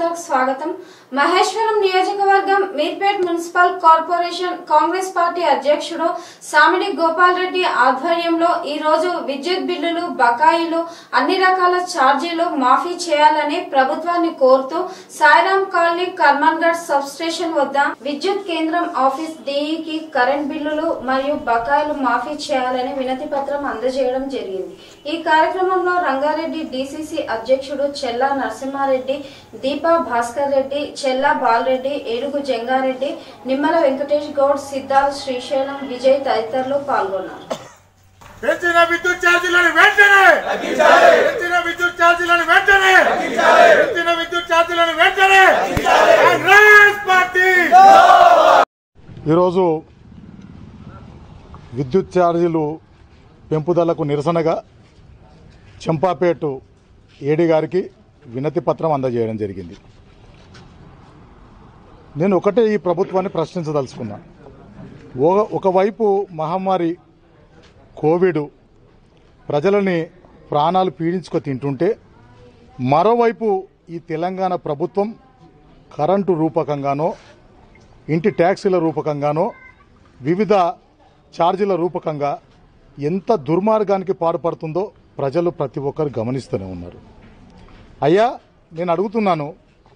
వార్తలకు స్వాగతం మహేశ్వరం నియోజకవర్గం Meerpet municipal corporation Congress party అధ్యక్షుడు సామిడి గోపాల్ రెడ్డి ఆధ్వర్యంలో ఈ రోజు విద్యుత్ బిల్లులు బకాయిలు అన్ని రకాల ఛార్జీలు మాఫీ చేయాలని ప్రభుత్వాన్ని కోరుతూ Sairam colony Karmanghat sub station వద్ద విద్యుత్ కేంద్రం ఆఫీస్ డిఈకి కరెంట్ బిల్లులు మరియు బకాయిలు మాఫీ చేయాలని వినతి పత్రం అందజేయడం జరిగింది ఈ కార్యక్రమంలో రంగారెడ్డి డిసిసి అధ్యక్షుడు చెల్లా నరసింహారెడ్డి దీపా భాస్కర్ రెడ్డి చెల్లా బాలరెడ్డి ఏడుగు జంగారెడ్డి నిమ్మల వెంకటేష్ గౌడ్ సిద్ధాల్ శ్రీశైలం విజయ్ తదితరులు పాల్గొన్నారు పెంచిన విద్యుత్ ఛార్జీలను వెంటనే పెంచిన విద్యుత్ ఛార్జీలను వెంటనే పెంచిన విద్యుత్ ఛార్జీలను వెంటనే కాంగ్రెస్ పార్టీ ఈరోజు విద్యుత్ ఛార్జీలు పెంపుదలకు నిరసనగా చెంపాపేట ఏడి గారికి వినతి పత్రం అందజేయడం జరిగింది నేను ఒకటే ఈ ప్రభుత్వాన్ని ప్రశ్నించదలుచుకున్నా ఒక- ఒకవైపు మహమ్మారి కోవిడ్ ప్రజలని ప్రాణాలు పీడించుకు తింటుంటే మరోవైపు ఈ తెలంగాణ ప్రభుత్వం కరెంటు రూపకంగానో ఇంటి ట్యాక్సీల రూపకంగానో వివిధ ఛార్జీల రూపకంగా ఎంత దుర్మార్గానికి పాడుపడుతుందో ప్రజలు ప్రతి ఒక్కరు గమనిస్తూనే ఉన్నారు అయ్యా నేను అడుగుతున్నాను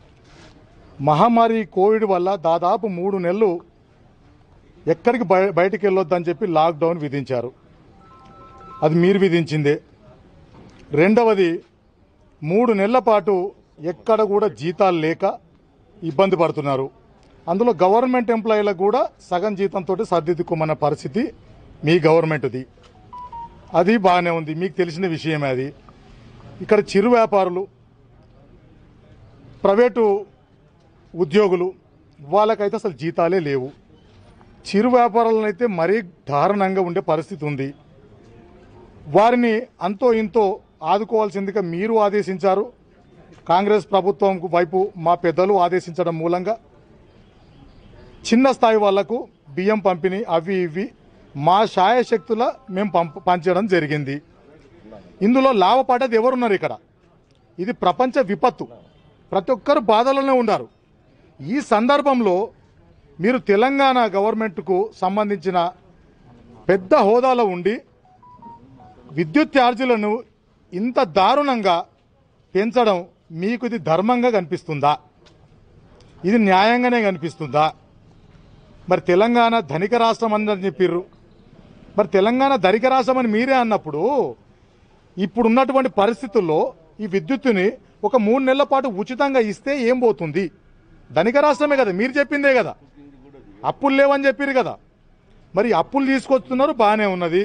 మహమ్మారి కోవిడ్ వల్ల దాదాపు మూడు నెలలు ఎక్కడికి బయ బయటికి వెళ్ళొద్దని చెప్పి లాక్డౌన్ విధించారు అది మీరు విధించిందే రెండవది మూడు నెలల పాటు ఎక్కడ కూడా జీతాలు లేక ఇబ్బంది పడుతున్నారు అందులో గవర్నమెంట్ ఎంప్లాయీలకు కూడా సగం జీతంతో సర్దిద్దుకోమన్న పరిస్థితి మీ గవర్నమెంట్ది అది బాగానే ఉంది మీకు తెలిసిన విషయమే అది ఇక్కడ చిరు వ్యాపారులు ప్రైవేటు ఉద్యోగులు వాళ్ళకైతే అసలు జీతాలే లేవు చిరు వ్యాపారాలను అయితే మరీ దారుణంగా ఉండే పరిస్థితి ఉంది వారిని అంతో ఇంతో ఆదుకోవాల్సిందిగా మీరు ఆదేశించారు కాంగ్రెస్ ప్రభుత్వం వైపు మా పెద్దలు ఆదేశించడం మూలంగా చిన్న స్థాయి వాళ్లకు బియ్యం పంపిణీ అవి ఇవి మా శాయశక్తుల మేము పంప పంచడం జరిగింది ఇందులో లాభపడ్డది ఎవరున్నారు ఇక్కడ ఇది ప్రపంచ విపత్తు ప్రతి ఒక్కరు బాధలోనే ఉన్నారు ఈ సందర్భంలో మీరు తెలంగాణ గవర్నమెంట్కు సంబంధించిన పెద్ద హోదాలో ఉండి విద్యుత్ ఛార్జీలను ఇంత దారుణంగా పెంచడం మీకు ఇది ధర్మంగా కనిపిస్తుందా ఇది న్యాయంగానే కనిపిస్తుందా మరి తెలంగాణ ధనిక రాష్ట్రం అని చెప్పిర్రు మరి తెలంగాణ ధనిక రాష్ట్రం అని మీరే అన్నప్పుడు ఇప్పుడు ఉన్నటువంటి పరిస్థితుల్లో ఈ విద్యుత్తుని ఒక మూడు నెలల పాటు ఉచితంగా ఇస్తే ఏం పోతుంది ధనిక రాష్ట్రమే కదా మీరు చెప్పిందే కదా అప్పులు లేవని చెప్పారు కదా మరి అప్పులు తీసుకొస్తున్నారు బాగానే ఉన్నది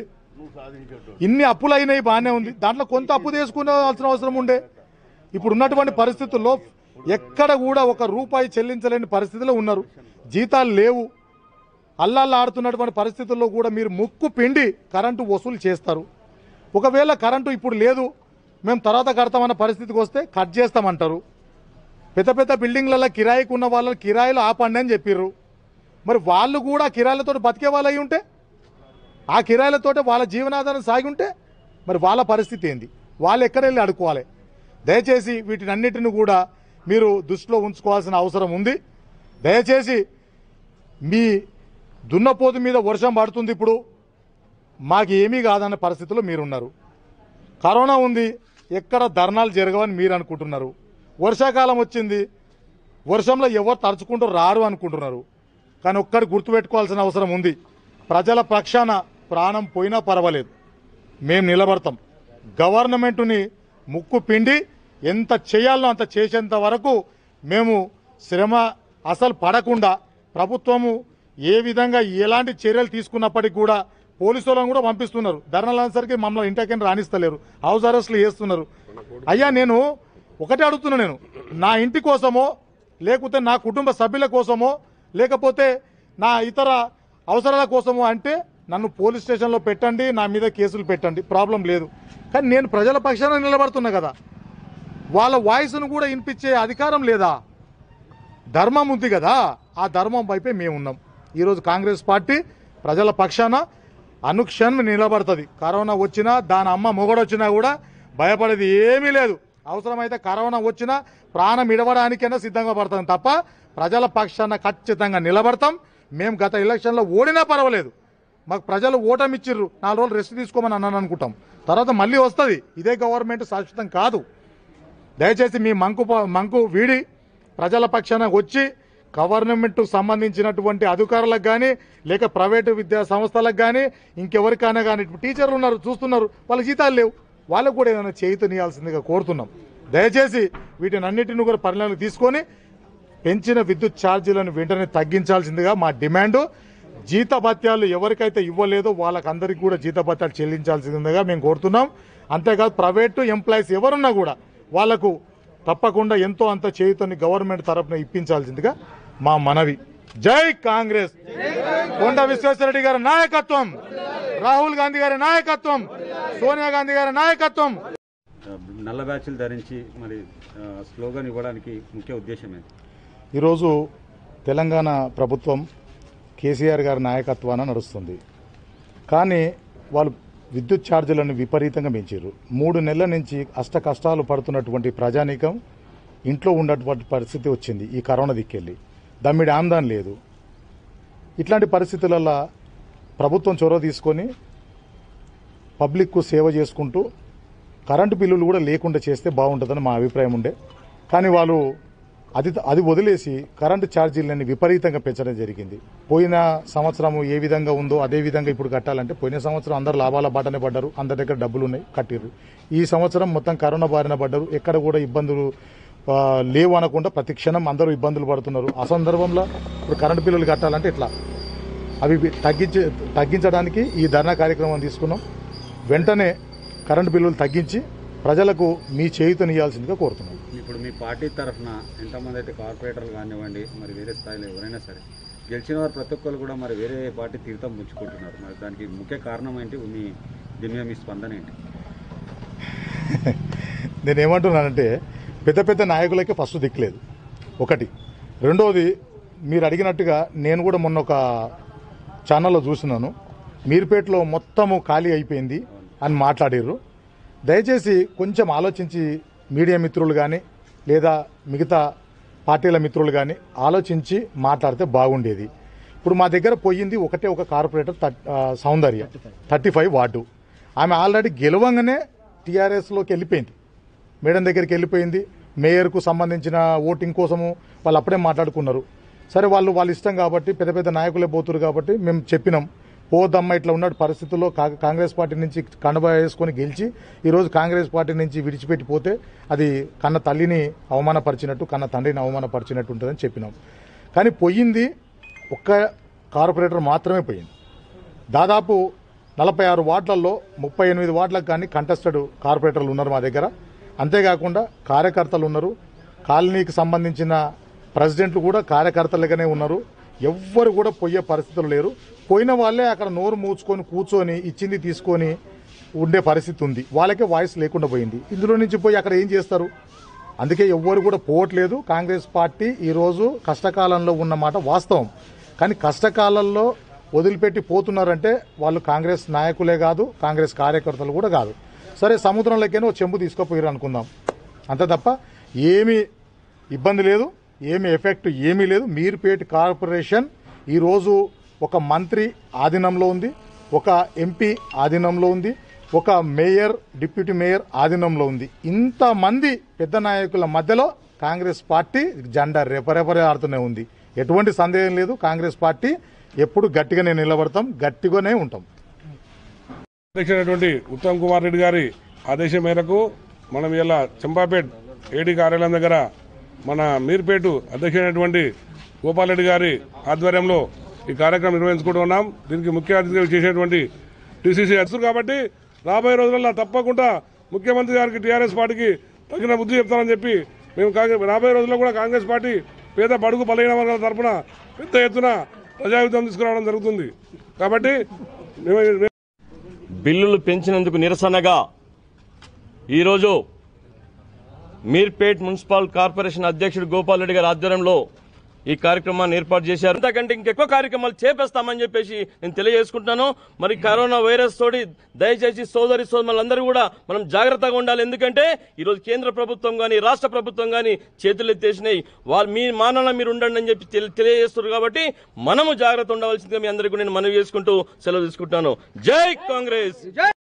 ఇన్ని అప్పులు అయినాయి బాగానే ఉంది దాంట్లో కొంత అప్పు తీసుకునేవాల్సిన అవసరం ఉండే ఇప్పుడు ఉన్నటువంటి పరిస్థితుల్లో ఎక్కడ కూడా ఒక రూపాయి చెల్లించలేని పరిస్థితిలో ఉన్నారు జీతాలు లేవు అల్లాళ్ళు ఆడుతున్నటువంటి పరిస్థితుల్లో కూడా మీరు ముక్కు పిండి కరెంటు వసూలు చేస్తారు ఒకవేళ కరెంటు ఇప్పుడు లేదు మేము తర్వాత కడతామన్న పరిస్థితికి వస్తే కట్ చేస్తామంటారు పెద్ద పెద్ద బిల్డింగ్లలో కిరాయికి ఉన్న వాళ్ళ కిరాయిలు ఆపండి అని చెప్పిర్రు మరి వాళ్ళు కూడా కిరాయిలతో బతికే వాళ్ళు అయి ఉంటే ఆ కిరాయిలతోటే వాళ్ళ జీవనాధారం సాగి ఉంటే మరి వాళ్ళ పరిస్థితి ఏంది వాళ్ళు ఎక్కడ వెళ్ళి అడుకోవాలి దయచేసి వీటినన్నిటిని కూడా మీరు దృష్టిలో ఉంచుకోవాల్సిన అవసరం ఉంది దయచేసి మీ దున్నపోతు మీద వర్షం పడుతుంది ఇప్పుడు మాకు ఏమీ కాదన్న పరిస్థితిలో మీరున్నారు కరోనా ఉంది ఎక్కడ ధర్నాలు జరగవని మీరు అనుకుంటున్నారు వర్షాకాలం వచ్చింది వర్షంలో ఎవరు తడుచుకుంటూ రారు అనుకుంటున్నారు కానీ ఒక్కటి గుర్తుపెట్టుకోవాల్సిన అవసరం ఉంది ప్రజల పక్షాన ప్రాణం పోయినా పర్వాలేదు మేము నిలబడతాం గవర్నమెంటుని ముక్కు పిండి ఎంత చేయాలో అంత చేసేంత వరకు మేము శ్రమ అసలు పడకుండా ప్రభుత్వము ఏ విధంగా ఎలాంటి చర్యలు తీసుకున్నప్పటికీ కూడా పోలీసు వాళ్ళని కూడా పంపిస్తున్నారు ధర్నాలనేసరికి మమ్మల్ని ఇంటికి రాణిస్తలేరు హౌస్ అరెస్ట్లు చేస్తున్నారు అయ్యా నేను ఒకటే అడుగుతున్నా నేను నా ఇంటి కోసమో లేకపోతే నా కుటుంబ సభ్యుల కోసమో లేకపోతే నా ఇతర అవసరాల కోసమో అంటే నన్ను పోలీస్ స్టేషన్లో పెట్టండి నా మీద కేసులు పెట్టండి ప్రాబ్లం లేదు కానీ నేను ప్రజల పక్షాన నిలబడుతున్నా కదా వాళ్ళ వాయిస్ను కూడా వినిపించే అధికారం లేదా ధర్మం ఉంది కదా ఆ ధర్మం వైపే మేము ఉన్నాం ఈరోజు కాంగ్రెస్ పార్టీ ప్రజల పక్షాన అనుక్షణం నిలబడుతుంది కరోనా వచ్చినా దాని అమ్మ మొగడొచ్చినా కూడా భయపడేది ఏమీ లేదు అవసరమైతే కరోనా వచ్చినా ప్రాణం ఇడవడానికైనా సిద్ధంగా పడతాం తప్ప ప్రజల పక్షాన ఖచ్చితంగా నిలబడతాం మేము గత ఎలక్షన్లో ఓడినా పర్వాలేదు మాకు ప్రజలు ఓటమిచ్చిర్రు నాలుగు రోజులు రెస్ట్ తీసుకోమని అన్నాను అనుకుంటాం తర్వాత మళ్ళీ వస్తుంది ఇదే గవర్నమెంట్ శాశ్వతం కాదు దయచేసి మీ మంకు ప- మంకు వీడి ప్రజల పక్షాన వచ్చి గవర్నమెంట్ సంబంధించినటువంటి అధికారులకు కానీ లేక ప్రైవేటు విద్యా సంస్థలకు కానీ ఇంకెవరికైనా కానీ టీచర్లు ఉన్నారు చూస్తున్నారు వాళ్ళ జీతాలు లేవు వాళ్ళకు కూడా ఏదైనా చేయుతనియాల్సిందిగా కోరుతున్నాం దయచేసి వీటిని అన్నిటిని కూడా పరిణామాలు తీసుకొని పెంచిన విద్యుత్ ఛార్జీలను వెంటనే తగ్గించాల్సిందిగా మా డిమాండ్ జీతభత్యాలు ఎవరికైతే ఇవ్వలేదో వాళ్ళకందరికీ కూడా జీతభత్యాలు చెల్లించాల్సిందిగా మేము కోరుతున్నాం అంతేకాదు ప్రైవేటు ఎంప్లాయీస్ ఎవరున్నా కూడా వాళ్లకు తప్పకుండా ఎంతో అంత చేయుతని గవర్నమెంట్ తరపున ఇప్పించాల్సిందిగా మా మనవి జై కాంగ్రెస్ కొండ విశ్వేశ్వరరెడ్డి గారి నాయకత్వం రాహుల్ గాంధీ గారి నాయకత్వం సోనియా గాంధీ గారి నాయకత్వం నల్ల బ్యాచ్లు ధరించి మరి ఆ, స్లోగన్ ఇవ్వడానికి ముఖ్య ఉద్దేశం ఏంటి ఈరోజు తెలంగాణ ప్రభుత్వం కేసీఆర్ గారి నాయకత్వాన నడుస్తుంది కానీ వాళ్ళు విద్యుత్ ఛార్జీలను విపరీతంగా పెంచారు మూడు నెలల నుంచి అష్ట కష్టాలు పడుతున్నటువంటి ప్రజానీకం ఇంట్లో ఉన్నటువంటి పరిస్థితి వచ్చింది ఈ కరోనా దిక్కెళ్ళి దమ్మిడి ఆమ్దాన్ లేదు ఇట్లాంటి పరిస్థితులలో ప్రభుత్వం చొరవ తీసుకొని పబ్లిక్కు సేవ చేసుకుంటూ కరెంటు బిల్లులు కూడా లేకుండా చేస్తే బాగుంటుందని మా అభిప్రాయం ఉండే కానీ వాళ్ళు అది అది వదిలేసి కరెంటు ఛార్జీలని విపరీతంగా పెంచడం జరిగింది పోయిన సంవత్సరం ఏ విధంగా ఉందో అదే విధంగా ఇప్పుడు కట్టాలంటే పోయిన సంవత్సరం అందరు లాభాల బాటనే పడ్డారు అందరి దగ్గర డబ్బులు ఉన్నాయి కట్టిర్రు ఈ సంవత్సరం మొత్తం కరోనా బారిన పడ్డారు ఎక్కడ కూడా ఇబ్బందులు ఆ, లేవు అనకుండా ప్రతి క్షణం అందరూ ఇబ్బందులు పడుతున్నారు ఆ సందర్భంలో ఇప్పుడు కరెంటు బిల్లులు కట్టాలంటే ఇట్లా అవి వి- తగ్గించే తగ్గించడానికి ఈ ధర్నా కార్యక్రమం తీసుకున్నాం వెంటనే కరెంటు బిల్లులు తగ్గించి ప్రజలకు మీ చేయుతనియాల్సిందిగా కోరుతున్నాం ఇప్పుడు మీ పార్టీ తరఫున ఎంతమంది అయితే కార్పొరేటర్లు కానివ్వండి మరి వేరే స్థాయిలో ఎవరైనా సరే గెలిచిన వారు ప్రతి ఒక్కరు కూడా మరి వేరే పార్టీ తీర్థం పుచ్చుకుంటున్నారు మరి దానికి ముఖ్య కారణం ఏంటి మీ దీని మీద మీ స్పందన ఏంటి నేను ఏమంటున్నానంటే పెద్ద పెద్ద నాయకులకే ఫస్ట్ దిక్కులేదు ఒకటి రెండోది మీరు అడిగినట్టుగా నేను కూడా మొన్న ఒక ఛానల్లో చూసినాను మీర్పేటలో మొత్తము ఖాళీ అయిపోయింది అని మాట్లాడారు దయచేసి కొంచెం ఆలోచించి మీడియా మిత్రులు కానీ లేదా మిగతా పార్టీల మిత్రులు కానీ ఆలోచించి మాట్లాడితే బాగుండేది ఇప్పుడు మా దగ్గర పోయింది ఒకటే ఒక కార్పొరేటర్ థర్ట్- ఆ, సౌందర్య థర్టీ ఫైవ్ వార్డు ఆమె ఆల్రెడీ గెలవంగానే టీఆర్ఎస్లోకి వెళ్ళిపోయింది మేడం దగ్గరికి వెళ్ళిపోయింది మేయర్కు సంబంధించిన ఓటింగ్ కోసము వాళ్ళు అప్పుడే మాట్లాడుకున్నారు సరే వాళ్ళు వాళ్ళ ఇష్టం కాబట్టి పెద్ద పెద్ద నాయకులే పోతురు కాబట్టి మేము చెప్పినాం పోదమ్మ ఇట్లా ఉన్న పరిస్థితుల్లో కా- కాంగ్రెస్ పార్టీ నుంచి కండబా వేసుకొని గెలిచి ఈరోజు కాంగ్రెస్ పార్టీ నుంచి విడిచిపెట్టి పోతే అది కన్న తల్లిని అవమానపరిచినట్టు కన్న తండ్రిని అవమానపరిచినట్టు ఉంటుందని చెప్పినాం కానీ పోయింది ఒక్క కార్పొరేటర్ మాత్రమే పోయింది దాదాపు నలభై ఆరు వార్డులలో ముప్పై ఎనిమిది వార్డులకు కానీ కంటెస్టెడ్ కార్పొరేటర్లు ఉన్నారు మా దగ్గర అంతేకాకుండా కార్యకర్తలు ఉన్నారు కాలనీకి సంబంధించిన ప్రెసిడెంట్లు కూడా కార్యకర్తలుగానే ఉన్నారు ఎవ్వరు కూడా పోయే పరిస్థితులు లేరు పోయిన వాళ్ళే అక్కడ నోరు మూచుకొని కూర్చొని ఇచ్చింది తీసుకొని ఉండే పరిస్థితి ఉంది వాళ్ళకే వాయిస్ లేకుండా పోయింది ఇందులో నుంచి పోయి అక్కడ ఏం చేస్తారు అందుకే ఎవ్వరు కూడా పోవట్లేదు కాంగ్రెస్ పార్టీ ఈరోజు కష్టకాలంలో ఉన్న మాట వాస్తవం కానీ కష్టకాలంలో వదిలిపెట్టి పోతున్నారంటే వాళ్ళు కాంగ్రెస్ నాయకులే కాదు కాంగ్రెస్ కార్యకర్తలు కూడా కాదు సరే సముద్రంలోకైనా ఒక చెంబు తీసుకుపోయారు అనుకుందాం అంతే తప్ప ఏమీ ఇబ్బంది లేదు ఏమి ఎఫెక్ట్ ఏమీ లేదు మీర్పేట కార్పొరేషన్ ఈరోజు ఒక మంత్రి ఆధీనంలో ఉంది ఒక ఎంపీ ఆధీనంలో ఉంది ఒక మేయర్ డిప్యూటీ మేయర్ ఆధీనంలో ఉంది ఇంతమంది పెద్ద నాయకుల మధ్యలో కాంగ్రెస్ పార్టీ జెండా రెపరెపరే ఆడుతూనే ఉంది ఎటువంటి సందేహం లేదు కాంగ్రెస్ పార్టీ ఎప్పుడు గట్టిగానే నిలబడతాం గట్టిగానే ఉంటాం అధ్యక్షుడైనటువంటి ఉత్తమ్ కుమార్ రెడ్డి గారి ఆదేశం మేరకు మనం ఇలా చంపాపేట్ ఏడీ కార్యాలయం దగ్గర మన మీర్పేట అధ్యక్షుడైనటువంటి గోపాల్ రెడ్డి గారి ఆధ్వర్యంలో ఈ కార్యక్రమం నిర్వహించుకుంటున్నాం దీనికి ముఖ్య అతిథిగా చేసినటువంటి టీసీసీ అధ్యక్షుడు కాబట్టి రాబోయే రోజుల్లో తప్పకుండా ముఖ్యమంత్రి గారికి టీఆర్ఎస్ పార్టీకి తగిన బుద్ధి చెప్తారని చెప్పి మేము కాంగ్రెస్ రాబోయే రోజుల్లో కూడా కాంగ్రెస్ పార్టీ పేద బడుగు బలహీన వర్గాల తరపున పెద్ద ఎత్తున ప్రజాయుద్ధం తీసుకురావడం జరుగుతుంది కాబట్టి మేము బిల్లులు పెంచినందుకు నిరసనగా ఈరోజు మీర్పేట్ మున్సిపల్ కార్పొరేషన్ అధ్యక్షుడు గోపాల్ రెడ్డి గారి ఆధ్వర్యంలో ఈ కార్యక్రమాన్ని ఏర్పాటు చేశారు అంతకంటే ఇంకెక్కువ కార్యక్రమాలు చేపేస్తామని చెప్పేసి నేను తెలియజేసుకుంటున్నాను మరి కరోనా వైరస్ తోటి దయచేసి సోదరి సోదరులందరూ కూడా మనం జాగ్రత్తగా ఉండాలి ఎందుకంటే ఈరోజు కేంద్ర ప్రభుత్వం కానీ రాష్ట్ర ప్రభుత్వం కానీ చేతులు ఎత్తేసినాయి వాళ్ళు మీ మానాన మీరు ఉండండి అని చెప్పి తెలి- తెలియజేస్తున్నారు కాబట్టి మనము జాగ్రత్త ఉండవలసిందిగా మీ అందరికీ నేను మనవి చేసుకుంటూ సెలవు తీసుకుంటాను జై కాంగ్రెస్